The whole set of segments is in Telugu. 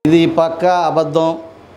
ఇది పక్కా అబద్ధం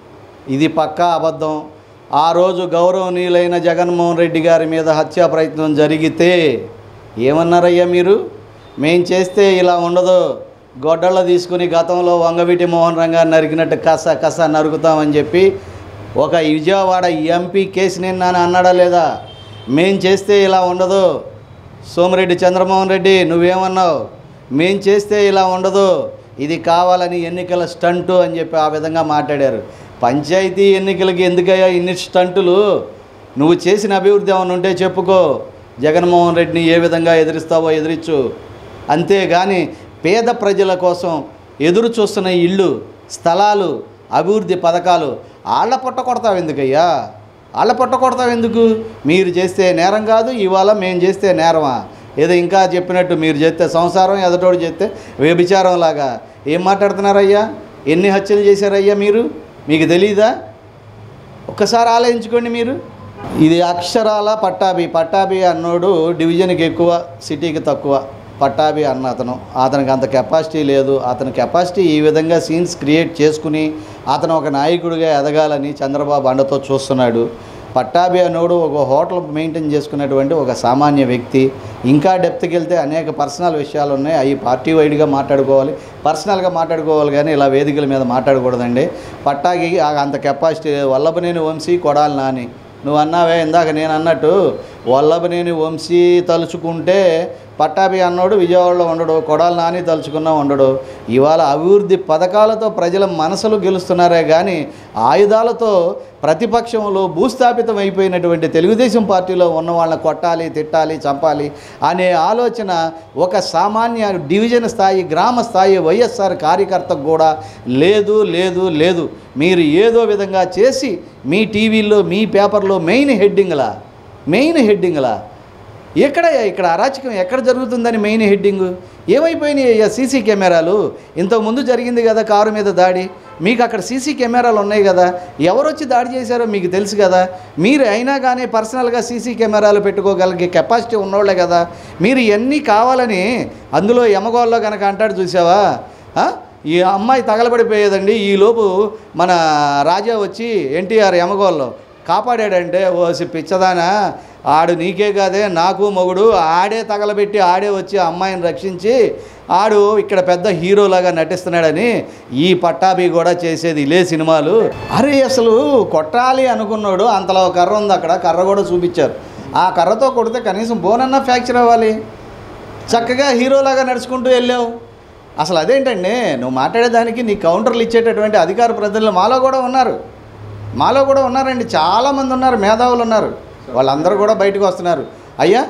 ఇది పక్కా అబద్ధం ఆ రోజు గౌరవనీయులైన జగన్మోహన్ రెడ్డి గారి మీద హత్యా ప్రయత్నం జరిగితే ఏమన్నారయ్యా మీరు మేం చేస్తే ఇలా ఉండదు గొడ్డళ్ళ తీసుకుని గతంలో వంగవీటి మోహన్ రంగాన్ని నరికినట్టు కస కస నరుకుతామని చెప్పి ఒక విజయవాడ ఎంపీ కేసు నిన్న అన్నాడా లేదా మేం చేస్తే ఇలా ఉండదు సోమిరెడ్డి చంద్రమోహన్ రెడ్డి నువ్వేమన్నావు మేం చేస్తే ఇలా ఉండదు ఇది కావాలని ఎన్నికల స్టంటు అని చెప్పి ఆ విధంగా మాట్లాడారు పంచాయతీ ఎన్నికలకి ఎందుకయ్యా ఇన్ని స్టంటులు నువ్వు చేసిన అభివృద్ధి ఏమైనా ఉంటే చెప్పుకో జగన్మోహన్ రెడ్డిని ఏ విధంగా ఎదిరిస్తావో ఎదిరించు అంతేగాని పేద ప్రజల కోసం ఎదురు చూస్తున్న ఇళ్ళు స్థలాలు అభివృద్ధి పథకాలు ఆళ్ళ పొట్ట కొడతావు ఎందుకయ్యా ఆళ్ళ పొట్ట కొడతావు ఎందుకు మీరు చేస్తే నేరం కాదు ఇవాళ మేము చేస్తే నేరమా ఏదో ఇంకా చెప్పినట్టు మీరు చేస్తే సంసారం ఎదటోడు చేస్తే వ్యభిచారం లాగా ఏం మాట్లాడుతున్నారయ్యా ఎన్ని హత్యలు చేశారయ్యా మీరు మీకు తెలీదా ఒక్కసారి ఆలోచించుకోండి మీరు ఇది అక్షరాల పట్టాభి పట్టాభి అన్నోడు డివిజన్కి ఎక్కువ సిటీకి తక్కువ పట్టాభి అన్న అతను అతనికి అంత కెపాసిటీ లేదు అతని కెపాసిటీ ఈ విధంగా సీన్స్ క్రియేట్ చేసుకుని అతను ఒక నాయకుడిగా ఎదగాలని చంద్రబాబు అండతో చూస్తున్నాడు పట్టాభి అన్నోడు ఒక హోటల్ మెయింటైన్ చేసుకునేటువంటి ఒక సామాన్య వ్యక్తి ఇంకా డెప్త్కి వెళ్తే అనేక పర్సనల్ విషయాలు ఉన్నాయి అవి పార్టీ వైడ్గా మాట్లాడుకోవాలి పర్సనల్గా మాట్లాడుకోవాలి కానీ ఇలా వేదికల మీద మాట్లాడకూడదండి పట్టాకి ఆ అంత కెపాసిటీ వల్లభనేని వంశీ కొడాలి నాని నువ్వు అన్నావే ఇందాక నేను అన్నట్టు వల్లభనేని వంశీ తలుచుకుంటే పట్టాభి అన్నోడు విజయవాడలో ఉండడు కొడాలి నాని తలుచుకున్నా ఉండడు ఇవాళ అభివృద్ధి పథకాలతో ప్రజల మనసులు గెలుస్తున్నారే కానీ ఆయుధాలతో ప్రతిపక్షంలో భూస్థాపితం అయిపోయినటువంటి తెలుగుదేశం పార్టీలో ఉన్న వాళ్ళని కొట్టాలి తిట్టాలి చంపాలి అనే ఆలోచన ఒక సామాన్య డివిజన్ స్థాయి గ్రామ స్థాయి వైఎస్ఆర్ కార్యకర్తకు కూడా లేదు లేదు లేదు మీరు ఏదో విధంగా చేసి మీ టీవీల్లో మీ పేపర్లో మెయిన్ హెడ్డింగ్లా మెయిన్ హెడ్డింగ్లా ఎక్కడ ఇక్కడ అరాచకం ఎక్కడ జరుగుతుందని మెయిన్ హెడ్డింగ్ ఏమైపోయినాయి సీసీ కెమెరాలు ఇంతకుముందు జరిగింది కదా కారు మీద దాడి మీకు అక్కడ సీసీ కెమెరాలు ఉన్నాయి కదా ఎవరు వచ్చి దాడి చేశారో మీకు తెలుసు కదా మీరు అయినా కానీ పర్సనల్గా సీసీ కెమెరాలు పెట్టుకోగలిగే కెపాసిటీ ఉన్నోళ్ళే కదా మీరు ఇవన్నీ కావాలని అందులో ఎమగోల్లో కనుక అంటాడు చూసావా ఆ? ఈ అమ్మాయి తగలబడిపోయేదండి ఈలోపు మన రాజా వచ్చి ఎన్టీఆర్ ఎమగోల్లో కాపాడాడంటే ఓ పిచ్చదానా ఆడు నీకే కాదే నాకు మొగుడు ఆడే తగలబెట్టి ఆడే వచ్చి ఆ అమ్మాయిని రక్షించి ఆడు ఇక్కడ పెద్ద హీరోలాగా నటిస్తున్నాడని ఈ పట్టాభి కూడా చేసేది ఇలే సినిమాలు అరే అసలు కొట్టాలి అనుకున్నాడు అంతలో ఒక కర్ర ఉంది అక్కడ కర్ర కూడా చూపించారు ఆ కర్రతో కొడితే కనీసం బోనన్నా ఫ్రాక్చర్ అవ్వాలి చక్కగా హీరోలాగా నడుచుకుంటూ వెళ్ళావు అసలు అదేంటండి నువ్వు మాట్లాడేదానికి నీ కౌంటర్లు ఇచ్చేటటువంటి అధికార ప్రజలు మాలో కూడా ఉన్నారు మాలో కూడా ఉన్నారండి చాలామంది ఉన్నారు మేధావులు ఉన్నారు వాళ్ళందరూ కూడా బయటకు వస్తున్నారు అయ్యా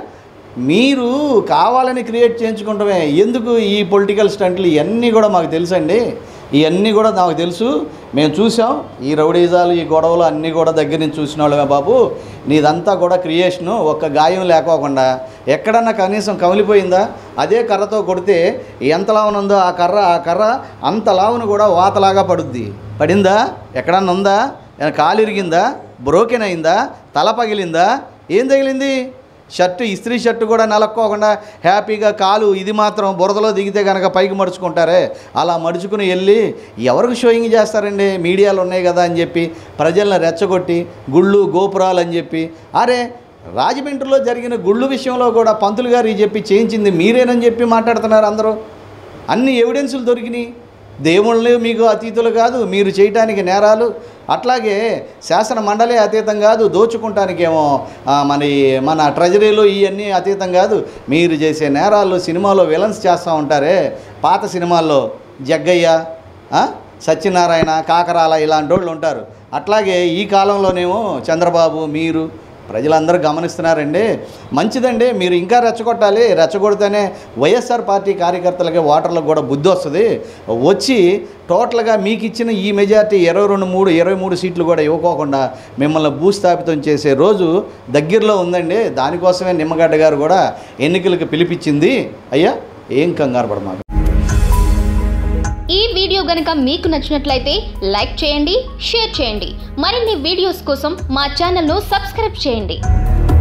మీరు కావాలని క్రియేట్ చేయించుకుంటమే ఎందుకు ఈ పొలిటికల్ స్టంట్లు ఇవన్నీ కూడా మాకు తెలుసండి ఇవన్నీ కూడా నాకు తెలుసు మేము చూసాం ఈ రౌడీజాలు ఈ గొడవలు అన్నీ కూడా దగ్గర నుంచి చూసిన వాళ్ళమే బాబు నీదంతా కూడా క్రియేషను ఒక్క గాయం లేకోకుండా ఎక్కడన్నా కనీసం కమిలిపోయిందా అదే కర్రతో కొడితే ఎంత లావునుందో ఆ కర్ర ఆ కర్ర అంత లావును కూడా వాతలాగా పడుద్ది పడిందా ఎక్కడన్నా ఉందా ఏమైనా కాలు ఇరిగిందా బ్రోకెన్ అయిందా తల పగిలిందా ఏం తగిలింది షర్టు ఇస్త్రీ షర్టు కూడా నలక్కోకుండా హ్యాపీగా కాలు ఇది మాత్రం బురదలో దిగితే కనుక పైకి మడుచుకుంటారే అలా మడుచుకుని వెళ్ళి ఎవరికి షోయింగ్ చేస్తారండి మీడియాలు ఉన్నాయి కదా అని చెప్పి ప్రజలను రెచ్చగొట్టి గుళ్ళు గోపురాలు అని చెప్పి అరే రాజమండ్రిలో జరిగిన గుళ్ళు విషయంలో కూడా పంతులు గారు చెప్పి చేయించింది మీరేనని చెప్పి మాట్లాడుతున్నారు అందరూ అన్ని ఎవిడెన్సులు దొరికినాయి దేవుళ్ళు మీకు అతీతులు కాదు మీరు చేయటానికి నేరాలు అట్లాగే శాసన మండలే అతీతం కాదు దోచుకుంటానికేమో ఆ, మరి మన ట్రెజరీలో ఇవన్నీ అతీతం కాదు మీరు చేసే నేరాలు సినిమాలో విలన్స్ చేస్తూ ఉంటారే పాత సినిమాల్లో జగ్గయ్య ఆ, సత్యనారాయణ కాకరాల ఇలాంటి వాళ్ళు ఉంటారు అట్లాగే ఈ కాలంలోనేమో చంద్రబాబు మీరు ప్రజలందరూ గమనిస్తున్నారండి మంచిదండి మీరు ఇంకా రెచ్చగొట్టాలి రెచ్చగొడితేనే వైఎస్ఆర్ పార్టీ కార్యకర్తలకి ఓటర్లకు కూడా బుద్ధి వస్తుంది వచ్చి టోటల్గా మీకు ఇచ్చిన ఈ మెజార్టీ ఇరవై రెండు మూడు ఇరవై మూడు సీట్లు కూడా ఇవ్వకోకుండా మిమ్మల్ని భూస్థాపితం చేసే రోజు దగ్గరలో ఉందండి దానికోసమే నిమ్మగడ్డ గారు కూడా ఎన్నికలకు పిలిపించింది అయ్యా ఏం కంగారు పడమాకు ఈ వీడియో గనక మీకు నచ్చినట్లయితే లైక్ చేయండి షేర్ చేయండి మరిన్ని వీడియోస్ కోసం మా ఛానల్ను సబ్స్క్రైబ్ చేయండి